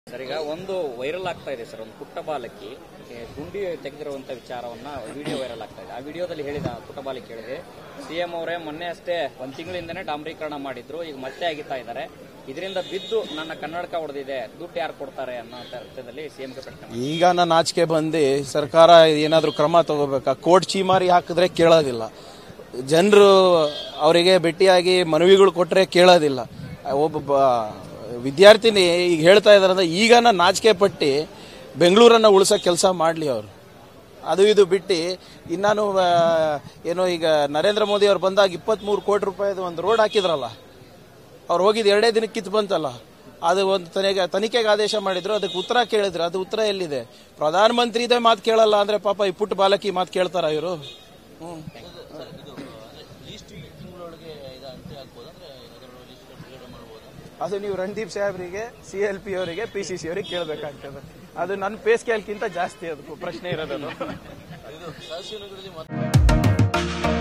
Sir ಈಗ ಒಂದು viral ಆಗ್ತಾ ಇದೆ ಸರ್ ಒಂದು ಪುಟ್ಟ ಬಾಲಕಿ ಏ, ಗುಂಡಿ ತೆಗೆದಿರುವಂತ ವಿಚಾರವನ್ನ ವಿಡಿಯೋ ವೈರಲ್ ಆಗ್ತಾ ಇದೆ ಆ ವಿಡಿಯೋದಲ್ಲಿ ಹೇಳಿದ ಪುಟ್ಟ ಬಾಲಕಿ ಹೇಳಿದೆ ಸಿಎಂ ಅವರೇ ಮೊನ್ನೆ ಅಷ್ಟೇ ಒಂದ್ ತಿಂಗಳಿಂದನೇ ಡಾಂಬರೀಕರಣ ಮಾಡಿದ್ರು ಈಗ ಮತ್ತೆ ಆಗಿತಾ ಇದ್ದಾರೆ ಇದರಿಂದ ಬಿದ್ದು ನನ್ನ ಕನ್ನಡಕ ಹೊಡೆದಿದೆ ದುಡ್ಡು ಯಾರು ಕೊಡ್ತಾರೆ ಅನ್ನೋ ಅರ್ಥದಲ್ಲಿ ಸಿಎಂಗೆ ಪ್ರಶ್ನೆ ಮಾಡಿದ್ರು. ಈಗ ನನ್ನ ಆಚಿಕೆ ಬಂದು ಸರ್ಕಾರ ಏನಾದರೂ ಕ್ರಮ ತಗೋಬೇಕಾ ಕೋರ್ಟ್ ಚೀಮಾರಿ ಹಾಕಿದ್ರೆ ಕೇಳೋದಿಲ್ಲ ಜನರು ಅವರಿಗೆ ಭೇಟಿಯಾಗಿ ಮನವಿಗಳು ಕೊಟ್ಟರೆ ಕೇಳೋದಿಲ್ಲ ಒಬ್ಬ ವಿದ್ಯಾರ್ಥಿನಿ ಈಗ ಹೇಳ್ತಾ ಇದಾರೆ ಈಗ ನಾನು ನಾಚಿಕೆ ಪಟ್ಟು ಬೆಂಗಳೂರನ್ನ ಉಳಿಸೋ ಕೆಲಸ ಮಾಡಲಿ ಅವರು ಅದು ಇದು ಬಿಟ್ಟು ಇನ್ನಾನು ಆ, ಏನೋ ಈಗ ನರೇಂದ್ರ ಮೋದಿ ಅವ್ರು ಬಂದಾಗ ಇಪ್ಪತ್ತ್ಮೂರು ಕೋಟಿ ರೂಪಾಯಿದು ಒಂದು ರೋಡ್ ಹಾಕಿದ್ರಲ್ಲ ಅವ್ರು ಹೋಗಿದ್ದು ಎರಡೇ ದಿನಕ್ಕೆ ಕಿತ್ತು ಬಂತಲ್ಲ ಅದು ಒಂದು ತನಿಖೆ ತನಿಖೆಗೆ ಆದೇಶ ಮಾಡಿದ್ರು ಅದಕ್ಕೆ ಉತ್ತರ ಕೇಳಿದ್ರು ಅದು ಉತ್ತರ ಎಲ್ಲಿದೆ ಪ್ರಧಾನಮಂತ್ರಿದೇ ಮಾತು ಕೇಳಲ್ಲ ಅಂದ್ರೆ ಪಾಪ ಈ ಪುಟ್ಟ ಬಾಲಕಿ ಮಾತು ಕೇಳ್ತಾರ ಇವರು ಹ್ಮ್ ಅದು ನೀವು ರಣದೀಪ್ ಸಾಹೇಬ್ರಿಗೆ ಸಿ ಎಲ್ ಪಿ ಅವರಿಗೆ ಪಿ ಸಿ ಸಿ ಅವರಿಗೆ ಕೇಳಬೇಕಾಗ್ತದೆ ಅದು ನನ್ನ ಪೇ ಸ್ಕೇಲ್ಗಿಂತ ಜಾಸ್ತಿ ಅದಕ್ಕೂ ಪ್ರಶ್ನೆ ಇರೋದು